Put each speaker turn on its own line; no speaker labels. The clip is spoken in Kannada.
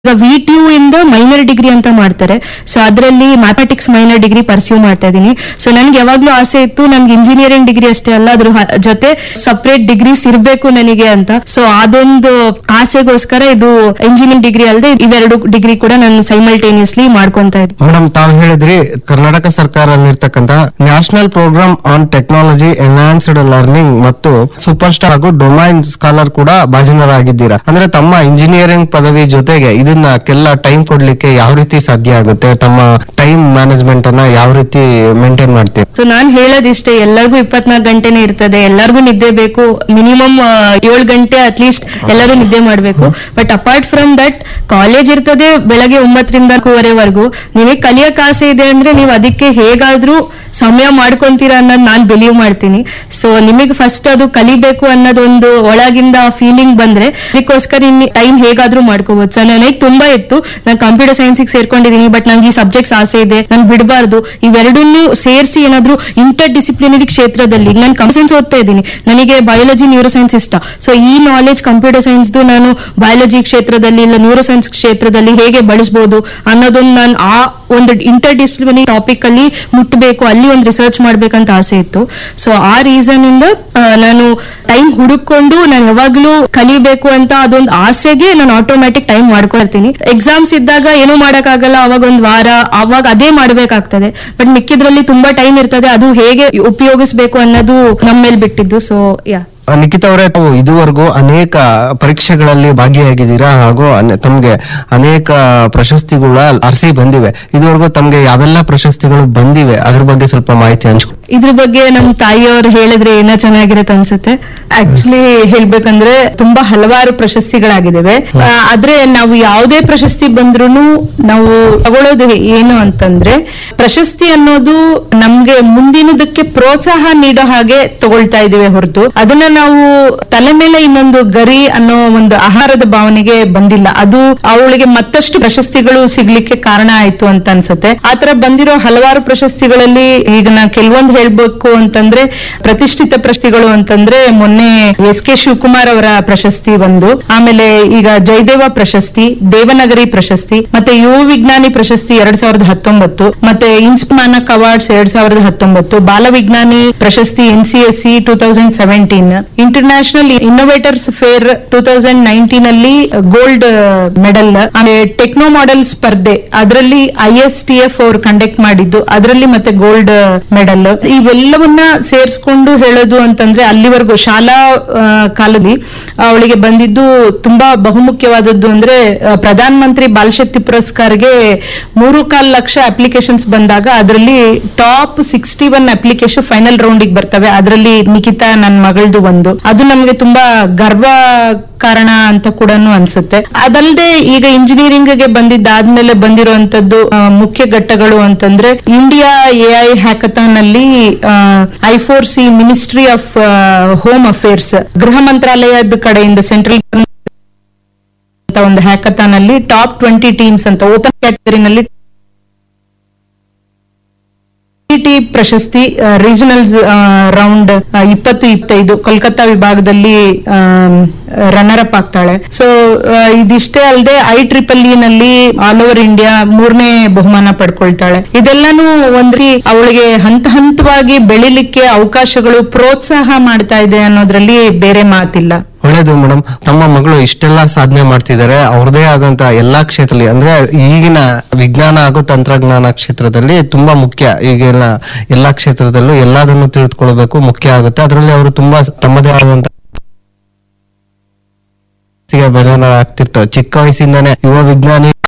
ಈಗ ವಿ ಟಿ ಯು ಇಂದ ಮೈನರ್ ಡಿಗ್ರಿ ಅಂತ ಮಾಡ್ತಾರೆ ಸೊ ಅದರಲ್ಲಿ ಮ್ಯಾಥಮೆಟಿಕ್ಸ್ ಮೈನರ್ ಡಿಗ್ರಿ ಪರ್ಸ್ಯೂ ಮಾಡ್ತಾ ಇದ್ದೀನಿ ಸೊ ನನ್ಗೆ ಯಾವಾಗ್ಲೂ ಆಸೆ ಇತ್ತು ನನ್ಗೆ ಇಂಜಿನಿಯರಿಂಗ್ ಡಿಗ್ರಿ ಅಷ್ಟೇ ಅಲ್ಲ ಅದ್ರ ಹ- ಜೊತೆ ಸಪರೇಟ್ ಡಿಗ್ರೀಸ್ ಇರಬೇಕು ನನಗೆ ಅಂತ ಸೊ ಅದೊಂದು ಆಸೆಗೋಸ್ಕರ ಇದು ಇಂಜಿನಿಯರಿಂಗ್ ಡಿಗ್ರಿ ಅಲ್ಲದೆ ಇವೆರಡು ಡಿಗ್ರಿ ಕೂಡ ನಾನು ಸೈಮಲ್ಟೇನಿಯಸ್ಲಿ ಮಾಡ್ಕೊಂತಾ ಇದ್ದೀನಿ
ಮೇಡಮ್ ತಾವು ಹೇಳಿದ್ರಿ ಕರ್ನಾಟಕ ಸರ್ಕಾರ ನೀಡ್ತಕ್ಕಂತ national programme on technology enhanced learning ಮತ್ತು ಸೂಪರ್ ಸ್ಟಾರ್ ಹಾಗೂ ಡೊಮೈನ್ ಸ್ಕಾಲರ್ ಕೂಡ ಭಾಜನರಾಗಿದ್ದೀರಾ ಅಂದ್ರೆ ತಮ್ಮ ಇಂಜಿನಿಯರಿಂಗ್ ಪದವಿ ಜೊತೆಗೆ ಇದನ್ನ ಟೈಮ್ ಕೊಡ್ಲಿಕ್ಕೆ ಯಾವ ರೀತಿ ಸಾಧ್ಯ ಆಗುತ್ತೆ ತಮ್ಮ ಟೈಮ್ ಮ್ಯಾನೇಜ್ಮೆಂಟ್ ಅನ್ನ ಯಾವ ರೀತಿ ಮೇಂಟೈನ್ ಮಾಡ್ತೀರಿ
ಸೊ ನಾನ್ ಹೇಳೋದಿಷ್ಟೇ ಎಲ್ಲರಿಗೂ ಇಪ್ಪತ್ನಾಲ್ಕು ಗಂಟೆನೆ ಇರ್ತದೆ ಎಲ್ಲರಿಗೂ ನಿದ್ದೆ ಬೇಕು ಮಿನಿಮಮ್ ಏಳು ಗಂಟೆ ಅಟ್ಲೀಸ್ಟ್ ಎಲ್ಲರೂ ನಿದ್ದೆ ಮಾಡಬೇಕು but apart from that college ಇರ್ತದೆ ಬೆಳಗ್ಗೆ ಒಂಬತ್ತರಿಂದ ನಾಲ್ಕೂವರೆವರೆಗೂ ನಿಮಗೆ ಕಲಿಯಕ್ ಆಸೆ ಇದೆ ಅಂದ್ರೆ ನೀವು ಅದಕ್ಕೆ ಹೇಗಾದ್ರೂ ಸಮಯ ಮಾಡ್ಕೊಂತೀರಾ ಅನ್ನೋದು ನಾನು ಬಿಲೀವ್ ಮಾಡ್ತೀನಿ ಸೊ ನಿಮಗೆ ಫಸ್ಟ್ ಅದು ಕಲಿಬೇಕು ಅನ್ನೋದೊಂದು ಒಳಗಿಂದ ಫೀಲಿಂಗ್ ಬಂದ್ರೆ ಅದಕ್ಕೋಸ್ಕರ ಇನ್ನು ಟೈಮ್ ಹೇಗಾದ್ರೂ ಮಾಡ್ಕೋಬಹುದು ಸೊ ನನಗೆ ತುಂಬಾ ಇತ್ತು ನಾನು ಕಂಪ್ಯೂಟರ್ ಸೈನ್ಸಿಗೆ ಸೇರ್ಕೊಂಡಿದ್ದೀನಿ ಬಟ್ ನಂಗೆ ಈ ಸಬ್ಜೆಕ್ಟ್ಸ್ ಆಸೆ ಇದೆ ನಾನು ಬಿಡಬಾರ್ದು ಇವೆರಡನ್ನೂ ಸೇರಿಸಿ ಏನಾದ್ರೂ ಇಂಟರ್ ಡಿಸಿಪ್ಲಿನರಿ ಕ್ಷೇತ್ರದಲ್ಲಿ ನಾನು ಕಂಪ್ಯೂಟರ್ ಓದ್ತಾ ಇದ್ದೀನಿ ನನಗೆ ಬಯಾಲಜಿ ನ್ಯೂರೋ ಸೈನ್ಸ್ ಇಷ್ಟ ಸೊ ಈ ನಾಲೆಜ್ ಕಂಪ್ಯೂಟರ್ ಸೈನ್ಸ್ದು ನಾನು ಬಯಾಲಜಿ ಕ್ಷೇತ್ರದಲ್ಲಿ ಇಲ್ಲ ನ್ಯೂರೋ ಸೈನ್ಸ್ ಕ್ಷೇತ್ರದಲ್ಲಿ ಹೇಗೆ ಬಳಸಬಹುದು ಅನ್ನೋದನ್ನ ನಾನು ಆ ಒಂದು ಇಂಟರ್ ಡಿಸಿಪ್ಲಿನರಿ ಟಾಪಿಕ್ ಅಲ್ಲಿ ಮುಟ್ಟಬೇಕು ಅಲ್ಲಿ ಒಂದು ರಿಸರ್ಚ್ ಮಾಡ್ಬೇಕಂತ ಆಸೆ ಇತ್ತು ಸೊ ಆ ರೀಸನ್ ಇಂದ ಆ, ನಾನು ಟೈಮ್ ಹುಡುಕೊಂಡು ನಾನು ಯಾವಾಗ್ಲೂ ಕಲಿಬೇಕು ಅಂತ ಅದೊಂದು ಆಸೆಗೆ ನಾನು ಆಟೋಮ್ಯಾಟಿಕ್ ಟೈಮ್ ಮಾಡ್ಕೊಳ್ತೀನಿ ಎಕ್ಸಾಮ್ಸ್ ಇದ್ದಾಗ ಏನೂ ಮಾಡಕ್ಕಾಗಲ್ಲ ಅವಾಗ ಒಂದ್ ವಾರ ಅವಾಗ ಅದೇ ಮಾಡ್ಬೇಕಾಗ್ತದೆ ಬಟ್ ಮಿಕ್ಕಿದ್ರಲ್ಲಿ ತುಂಬಾ ಟೈಮ್ ಇರ್ತದೆ ಅದು ಹೇಗೆ ಉಪಯೋಗಿಸ್ಬೇಕು ಅನ್ನೋದು ನಮ್ಮ ಮೇಲೆ ಬಿಟ್ಟಿದ್ದು ಸೊ ಯಾ
ಆ, ನಿಖಿತ್ ಅವರೇ ತಾವು ಇದುವರೆಗೂ ಅನೇಕ ಪರೀಕ್ಷೆಗಳಲ್ಲಿ ಭಾಗಿಯಾಗಿದ್ದೀರಾ ಹಾಗೂ ಅನೆ- ತಮ್ಗೆ ಅನೇಕ ಪ್ರಶಸ್ತಿಗಳ ಅರಸಿ ಬಂದಿವೆ ಇದುವರೆಗೂ ತಮ್ಗೆ ಯಾವೆಲ್ಲ ಪ್ರಶಸ್ತಿಗಳು ಬಂದಿವೆ ಅದ್ರ ಬಗ್ಗೆ ಸ್ವಲ್ಪ ಮಾಹಿತಿ ಹಂಚ್ಕೊ
ಇದ್ರ ಬಗ್ಗೆ ನಮ್ ತಾಯಿಯವ್ರು ಹೇಳಿದ್ರೆ ಏನೋ ಚೆನ್ನಾಗಿರತ್ತೆ ಅನ್ಸುತ್ತೆ
ಆಕ್ಚುಲಿ ಹೇಳ್ಬೇಕಂದ್ರೆ ತುಂಬಾ ಹಲವಾರು ಪ್ರಶಸ್ತಿಗಳಾಗಿದ್ದಾವೆ ಆ, ಆದ್ರೆ ನಾವು ಯಾವುದೇ ಪ್ರಶಸ್ತಿ ಬಂದ್ರು ನಾವು ತಗೊಳ್ಳೋದು ಏನು ಅಂತಂದ್ರೆ ಪ್ರಶಸ್ತಿ ಅನ್ನೋದು ನಮ್ಗೆ ಮುಂದಿನದಕ್ಕೆ ಪ್ರೋತ್ಸಾಹ ನೀಡೋ ಹಾಗೆ ತಗೊಳ್ತಾ ಇದೀವಿ ಹೊರತು ಅದನ್ನ ನಾವು ತಲೆ ಮೇಲೆ ಇನ್ನೊಂದು ಗರಿ ಅನ್ನೋ ಒಂದು ಆಹಾರದ ಭಾವನೆಗೆ ಬಂದಿಲ್ಲ ಅದು ಅವಳಿಗೆ ಮತ್ತಷ್ಟು ಪ್ರಶಸ್ತಿಗಳು ಸಿಗ್ಲಿಕ್ಕೆ ಕಾರಣ ಆಯ್ತು ಅಂತ ಅನ್ಸುತ್ತೆ ಆತರ ಬಂದಿರೋ ಹಲವಾರು ಪ್ರಶಸ್ತಿಗಳಲ್ಲಿ ಈಗ ನಾ ಕೆಲವೊಂದು ಹೇಳ್ಬೇಕು ಅಂತಂದ್ರೆ ಪ್ರತಿಷ್ಠಿತ ಪ್ರಶಸ್ತಿಗಳು ಅಂತಂದ್ರೆ ಮೊನ್ನೆ ಎಸ್ ಕೆ ಶಿವಕುಮಾರ್ ಅವರ ಪ್ರಶಸ್ತಿ ಒಂದು ಆಮೇಲೆ ಈಗ ಜಯದೇವ ಪ್ರಶಸ್ತಿ ದೇವನಗರಿ ಪ್ರಶಸ್ತಿ ಮತ್ತೆ ಯುವ ವಿಜ್ಞಾನಿ ಪ್ರಶಸ್ತಿ ಎರಡ್ ಸಾವಿರದ ಹತ್ತೊಂಬತ್ತು ಮತ್ತೆ ಇನ್ಸ್ಮಾನಕ್ ಅವಾರ್ಡ್ಸ್ ಎರಡ್ ಸಾವಿರದ ಹತ್ತೊಂಬತ್ತು ಬಾಲ ವಿಜ್ಞಾನಿ ಪ್ರಶಸ್ತಿ N C S C two thousand seventeen international innovators fair two thousand nineteen ಅಲ್ಲಿ ಗೋಲ್ಡ್ ಮೆಡಲ್ ಆಮೇಲೆ ಟೆಕ್ನೋ ಮಾಡೆಲ್ ಸ್ಪರ್ಧೆ ಅದರಲ್ಲಿ ಐ ಎಸ್ ಟಿ ಎಫ್ ಅವರು ಕಂಡಕ್ಟ್ ಮಾಡಿದ್ದು ಅದರಲ್ಲಿ ಮತ್ತೆ ಗೋಲ್ಡ್ ಮೆಡಲ್ ಇವೆಲ್ಲವನ್ನ ಸೇರಿಸ್ಕೊಂಡು ಹೇಳೋದು ಅಂತಂದ್ರೆ ಅಲ್ಲಿವರೆಗೂ ಶಾಲಾ ಆ, ಕಾಲದಲ್ಲಿ ಅವಳಿಗೆ ಬಂದಿದ್ದು ತುಂಬಾ ಬಹುಮುಖ್ಯವಾದದ್ದು ಅಂದ್ರೆ ಆ, ಪ್ರಧಾನ ಮಂತ್ರಿ ಬಾಲಶಕ್ತಿ ಪುರಸ್ಕಾರ್ಗೆ ಮೂರು ಕಾಲ್ ಲಕ್ಷ ಅಪ್ಲಿಕೇಶನ್ಸ್ ಬಂದಾಗ ಅದರಲ್ಲಿ top sixty one application final ರೌಂಡಿಗೆ ಬರ್ತವೆ ಅದರಲ್ಲಿ ನಿಖಿತಾ ನನ್ನ ಮಗಳದು ಒಂದು ಅದು ನಮ್ಗೆ ತುಂಬಾ ಗರ್ವ ಕಾರಣ ಅಂತ ಕೂಡ ಅನ್ಸುತ್ತೆ ಅದಲ್ಲದೆ ಈಗ ಇಂಜಿನಿಯರಿಂಗ್ ಗೆ ಬಂದಿದ್ದಾದ್ಮೇಲೆ ಬಂದಿರುವಂತದ್ದು ಆ, ಮುಖ್ಯ ಘಟ್ಟಗಳು ಅಂತಂದ್ರೆ ಇಂಡಿಯಾ ಎಐ ಹ್ಯಾಕಥಾನ್ ಅಲ್ಲಿ I four C ministry of home affairs ಗೃಹ ಮಂತ್ರಾಲಯದ ಕಡೆಯಿಂದ ಸೆಂಟ್ರಲ್ ಅಂತ ಒಂದು ಹ್ಯಾಕಥಾನ್ ಅಲ್ಲಿ ಟಾಪ್ ಟ್ವೆಂಟಿ ಟೀಮ್ಸ್ ಅಂತ ಓಪನ್ ಕ್ಯಾಟಗರಿನಲ್ಲಿ ಟಿ ಪ್ರಶಸ್ತಿ ರೀಜನಲ್ ರೌಂಡ್ ಇಪ್ಪತ್ತು ಇಪ್ಪತ್ತೈದು ಕೋಲ್ಕತ್ತಾ ವಿಭಾಗದಲ್ಲಿ ರನ್ನರ್ ಅಪ್ ಆಗ್ತಾಳೆ ಸೊ ಇದಿಷ್ಟೇ ಅಲ್ಲದೆ ಐ ಟ್ರಿಪಲ್ ನಲ್ಲಿ ಆಲ್ ಓವರ್ ಇಂಡಿಯಾ ಮೂರನೇ ಬಹುಮಾನ ಪಡ್ಕೊಳ್ತಾಳೆ ಇದೆಲ್ಲಾನು ಒಂದ್ರಿ ಅವಳಿಗೆ ಹಂತ ಹಂತವಾಗಿ ಬೆಳಿಲಿಕ್ಕೆ ಅವಕಾಶಗಳು ಪ್ರೋತ್ಸಾಹ ಮಾಡ್ತಾ ಇದೆ ಅನ್ನೋದ್ರಲ್ಲಿ ಬೇರೆ ಮಾತಿಲ್ಲ
ಒಳ್ಳೇದು ಮೇಡಮ್ ತಮ್ಮ ಮಗಳು ಇಷ್ಟೆಲ್ಲ ಸಾಧನೆ ಮಾಡ್ತಿದ್ದಾರೆ ಅವ್ರದೇ ಆದಂತ ಎಲ್ಲಾ ಕ್ಷೇತ್ರದಲ್ಲಿ ಅಂದ್ರೆ ಈಗಿನ ವಿಜ್ಞಾನ ಹಾಗೂ ತಂತ್ರಜ್ಞಾನ ಕ್ಷೇತ್ರದಲ್ಲಿ ತುಂಬಾ ಮುಖ್ಯ ಈಗಿನ ಎಲ್ಲಾ ಕ್ಷೇತ್ರದಲ್ಲೂ ಎಲ್ಲದನ್ನು ತಿಳಿದುಕೊಳ್ಬೇಕು ಮುಖ್ಯ ಆಗುತ್ತೆ ಅದರಲ್ಲಿ ಅವರು ತುಂಬಾ ತಮ್ಮದೇ ಆದಂತ ಆಗ್ತಿರ್ತಾರೆ ಚಿಕ್ಕ ವಯಸ್ಸಿಂದಾನೇ ಯುವ ವಿಜ್ಞಾನಿ